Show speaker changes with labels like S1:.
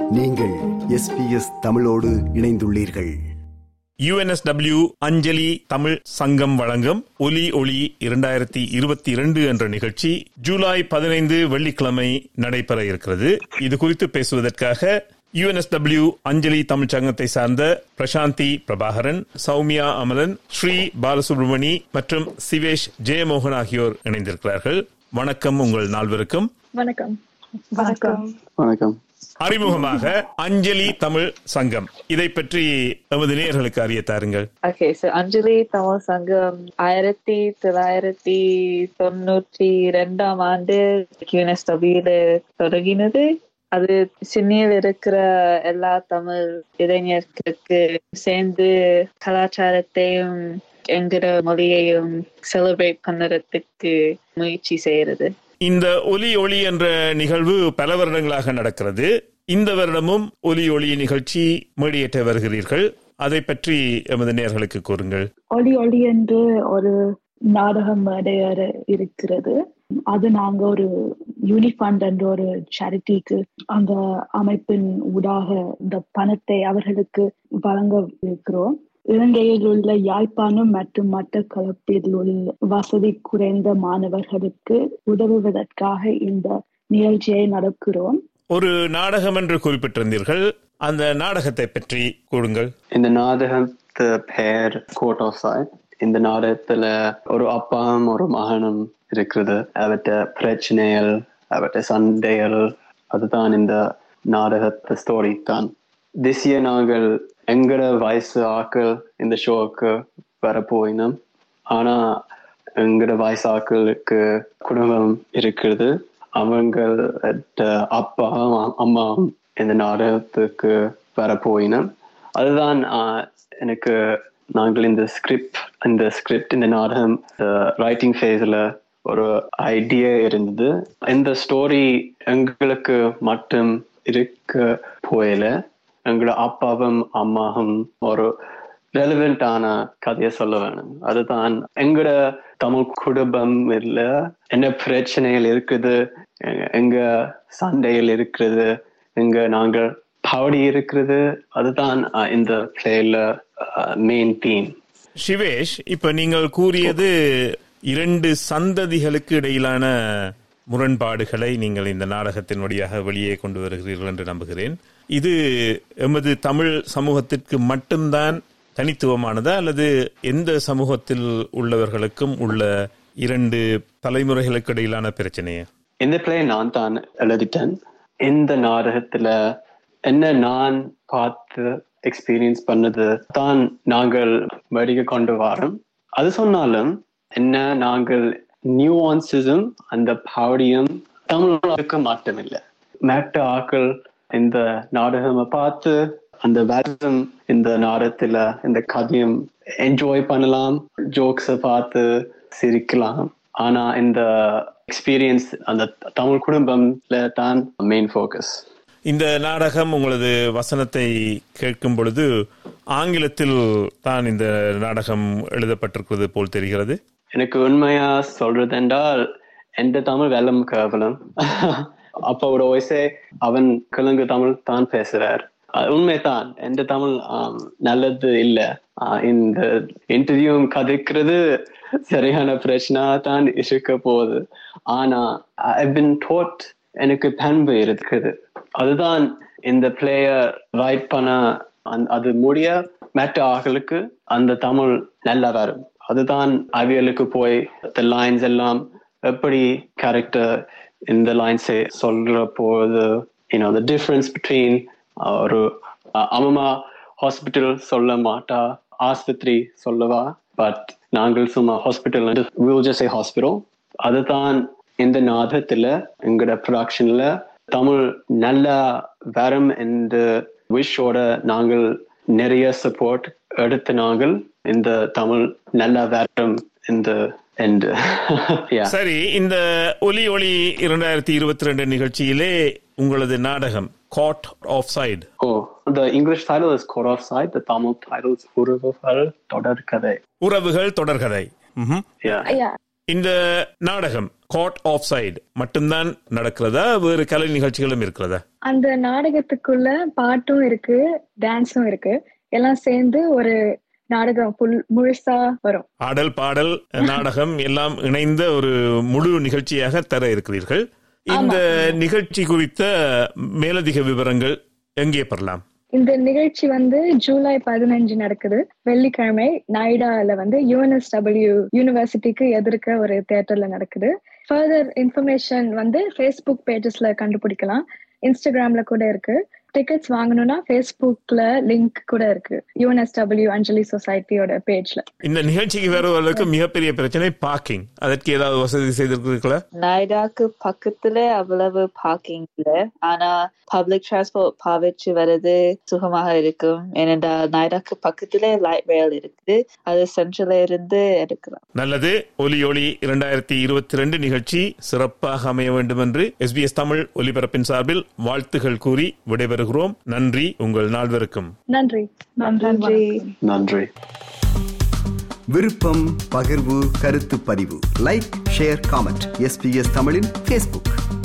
S1: நீங்கள் எஸ்பிஎஸ் தமிழோடு இணைந்துள்ளீர்கள்
S2: யுஎன்எஸ்டபிள்யூ அஞ்சலி தமிழ் சங்கம் வழங்கும் ஒலி ஒளி இரண்டாயிரத்தி இருபத்தி இரண்டு என்ற நிகழ்ச்சி ஜூலை பதினைந்து வெள்ளிக்கிழமை நடைபெற இருக்கிறது இது குறித்து பேசுவதற்காக யுஎன்எஸ்டபிள்யூ அஞ்சலி தமிழ் சங்கத்தை சார்ந்த பிரசாந்தி பிரபாகரன் சௌமியா அமலன் ஸ்ரீ பாலசுப்ரமணி மற்றும் சிவேஷ் ஜெயமோகன் ஆகியோர் இணைந்திருக்கிறார்கள் வணக்கம் உங்கள் நால்வருக்கும்
S3: வணக்கம்
S4: வணக்கம்
S5: வணக்கம்
S2: அறிமுகமாக அஞ்சலி தமிழ் சங்கம் இதை பற்றி எமது நேயர்களுக்கு அறிய தாருங்கள்
S3: ஓகே சோ அஞ்சலி தமிழ் சங்கம் ஆயிரத்தி தொள்ளாயிரத்தி தொண்ணூற்றி ரெண்டாம் ஆண்டு யூனெஸ்டபியில தொடங்கினது அது சென்னையில் இருக்கிற எல்லா தமிழ் இளைஞர்களுக்கு சேர்ந்து கலாச்சாரத்தையும் என்கிற மொழியையும் செலிப்ரேட் பண்ணுறதுக்கு முயற்சி செய்யறது
S2: இந்த ஒலி ஒளி என்ற நிகழ்வு பல வருடங்களாக நடக்கிறது இந்த வருடமும் ஒலி ஒளி நிகழ்ச்சி மேடியேற்ற வருகிறீர்கள் அதை பற்றி எமது நேர்களுக்கு கூறுங்கள்
S4: ஒளி ஒளி என்று ஒரு நாடகம் மேடையர் இருக்கிறது அது நாங்க ஒரு யூனிஃபண்ட் என்ற ஒரு சேரிட்டிக்கு அந்த அமைப்பின் ஊடாக இந்த பணத்தை அவர்களுக்கு வழங்க இருக்கிறோம் இலங்கையில் உள்ள யாழ்ப்பாணம் மற்றும் மட்டக்களப்பில் உள்ள வசதி குறைந்த மாணவர்களுக்கு உதவுவதற்காக இந்த நிகழ்ச்சியை நடக்கிறோம்
S2: ஒரு நாடகம் என்று குறிப்பிட்டிருந்தீர்கள் அந்த நாடகத்தை பற்றி கூறுங்கள்
S5: இந்த நாடகத்து பெயர் கோட் ஆஃப் சைட் இந்த நாடகத்துல ஒரு அப்பாவும் ஒரு மகனும் இருக்கிறது அவற்ற பிரச்சனைகள் அவற்ற சண்டைகள் அதுதான் இந்த நாடகத்து ஸ்டோரி தான் திஸ் இயர் நாங்கள் எங்கட வயசு ஆக்கள் இந்த ஷோவுக்கு வரப்போயினோம் ஆனா எங்கட வயசு ஆக்களுக்கு குடும்பம் இருக்கிறது அவங்கள அப்பாவும் அம்மாவும் இந்த நாடகத்துக்கு வரப்போயினோம் அதுதான் ஆஹ், எனக்கு நாங்கள் இந்த ஸ்கிரிப்ட் இந்த ஸ்கிரிப்ட் இந்த நாடகம் ரைட்டிங் ஃபேஸில் ஒரு ஐடியா இருந்தது இந்த ஸ்டோரி எங்களுக்கு மட்டும் இருக்க போயில எங்களோட அப்பாவும் அம்மாவும் ஒரு ரெலவெண்டான கதையை சொல்ல வேணும் அதுதான் எங்களோட தமிழ் குடும்பம் இல்ல என்ன பிரச்சனைகள் இருக்குது எங்க- எங்க சண்டைகள் இருக்கிறது எங்க நாங்கள் பாடி இருக்கிறது அதுதான் அஹ், இந்த பிளேல மெயின் தீம்
S2: சிவேஷ் இப்ப நீங்கள் கூறியது இரண்டு சந்ததிகளுக்கு இடையிலான முரண்பாடுகளை நீங்கள் இந்த நாடகத்தின் வழியாக வெளியே கொண்டு வருகிறீர்கள் என்று நம்புகிறேன் இது எமது தமிழ் சமூகத்திற்கு மட்டும்தான் தனித்துவமானதா அல்லது எந்த சமூகத்தில் உள்ளவர்களுக்கும் உள்ள இரண்டு தலைமுறைகளுக்கு இடையிலான பிரச்சனையா
S5: இந்த பிளே நான் தான் எழுதிட்டேன் இந்த நாடகத்துல என்ன நான் பார்த்து எக்ஸ்பீரியன்ஸ் பண்ணது தான் நாங்கள் வடிக கொண்டு வரோம் அது சொன்னாலும் என்ன நாங்கள் நியூவான்ஸும் அந்த பாடியும் தமிழுக்கு மட்டுமில்லை மற்ற ஆக்கள் இந்த நாடகமை பார்த்து அந்த வேதம் இந்த நாடகத்துல இந்த கதையும் என்ஜாய் பண்ணலாம் ஜோக்ஸை பார்த்து சிரிக்கலாம் ஆனா இந்த எக்ஸ்பீரியன்ஸ் அந்த தமிழ் குடும்பம்ல தான் மெயின் ஃபோக்கஸ்
S2: இந்த நாடகம் உங்களது வசனத்தை கேட்கும் பொழுது ஆங்கிலத்தில் தான் இந்த நாடகம் எழுதப்பட்டிருக்கிறது போல் தெரிகிறது
S5: எனக்கு உண்மையா சொல்றது என்றால் எந்த தமிழ் வெள்ளம் கேவலம் அப்பாவோட வயசே அவன் கிழங்கு தமிழ் தான் பேசுறார் அது உண்மைதான் எந்த தமிழ் ஆம், நல்லது இல்ல ஆஹ், இந்த இன்டர்வியூ கதைக்கிறது சரியான பிரச்சனை தான் இருக்க போகுது ஆனா ஐ பின் டோட் எனக்கு பண்பு இருக்குது அதுதான் இந்த பிளேயர் ரைட் பண்ண அந்த- அது முடிய மற்ற ஆட்களுக்கு அந்த தமிழ் நல்லா வரும் அதுதான் அவியலுக்கு போய் இந்த லைன்ஸ் எல்லாம் எப்படி கேரக்டர் இந்த லைன்ஸை சொல்ற போது யூனோ the difference between ஒரு அஹ், அம்மா ஹாஸ்பிட்டல் சொல்ல மாட்டா ஆஸ்பத்திரி சொல்லவா பட் நாங்கள் சும்மா ஹாஸ்பிட்டல் வில் ஜஸ்ட் ஹாஸ்பிட்டல் அதுதான் இந்த நாதத்துல எங்களோட ப்ரொடக்ஷன்ல தமிழ் நல்லா வரும் என்ற விஷோட நாங்கள் நிறைய சப்போர்ட் எடுத்து நாங்கள் இந்த தமிழ் நல்லா வரும் இந்த end. yeah.
S2: சரி இந்த ஒலி ஒளி இரண்டாயிரத்தி இருபத்தி ரெண்டு நிகழ்ச்சியிலே உங்களது நாடகம் காட் ஆஃப் சைடு
S5: Oh, the English title is Code of Sight. The Tamil title is Uruvugal Todar Kadai.
S2: உறவுகள் தொடர்கதை ம்ஹும்.
S5: Yeah.
S3: ஐயா
S2: இந்த நாடகம் காட் ஆஃப் சைடு மட்டும்தான் நடக்கிறதா வேறு கலை நிகழ்ச்சிகளும் இருக்கிறதா
S6: அந்த நாடகத்துக்குள்ள பாட்டும் இருக்கு டான்ஸும் இருக்கு எல்லாம் சேர்ந்து ஒரு நாடகம் ஃபுல் முழுசா வரும்
S2: ஆடல் பாடல் நாடகம் எல்லாம் இணைந்த ஒரு முழு நிகழ்ச்சியாக தர இருக்கிறீர்கள் இந்த நிகழ்ச்சி குறித்த மேலதிக விவரங்கள் எங்கே பெறலாம்
S6: இந்த நிகழ்ச்சி வந்து ஜூலை பதினஞ்சு நடக்குது வெள்ளிக்கிழமை நாய்டால வந்து யூஎன்எஸ்டபிள்யூ யூனிவர்சிட்டிக்கு எதிர்க்க ஒரு தியேட்டர்ல நடக்குது ஃபர்தர் இன்ஃபர்மேஷன் வந்து ஃபேஸ்புக் பேஜஸ்ல கண்டுபிடிக்கலாம் இன்ஸ்டாகிராம்ல கூட இருக்கு டிக்கெட்ஸ் வாங்கணும்னா ஃபேஸ்புக்ல லிங்க் கூட இருக்கு யூஎன்எஸ்டபிள்யூ அஞ்சலி சொசைட்டியோட பேஜ்ல
S2: இந்த நிகழ்ச்சிக்கு வருவதற்கு மிகப்பெரிய பிரச்சனை பார்க்கிங் அதற்கு ஏதாவது வசதி செய்திருக்கிறீர்களா
S3: நாய்டாக்கு பக்கத்துல அவ்வளவு பார்க்கிங் இல்ல ஆனா பப்ளிக் டிரான்ஸ்போர்ட் பாவிச்சு வர்றது சுகமாக இருக்கும் ஏனென்றால் நாய்டாக்கு பக்கத்துல லைட் ரயில் இருக்குது அது சென்ட்ரல்ல இருந்து எடுக்கலாம்
S2: நல்லது ஒலி ஒளி இரண்டாயிரத்தி இருபத்தி ரெண்டு நிகழ்ச்சி சிறப்பாக அமைய வேண்டும் என்று எஸ்பிஎஸ் தமிழ் ஒலிபரப்பின் சார்பில் வாழ்த்துகள் கூறி விடைபெறுகிறோம் நன்றி உங்கள் நால்வருக்கும்
S6: நன்றி
S3: நன்றி
S6: வணக்கம்.
S5: நன்றி
S1: விருப்பம் பகிர்வு கருத்து பதிவு லைக் ஷேர் காமெண்ட் எஸ்பிஎஸ் தமிழின் ஃபேஸ்புக்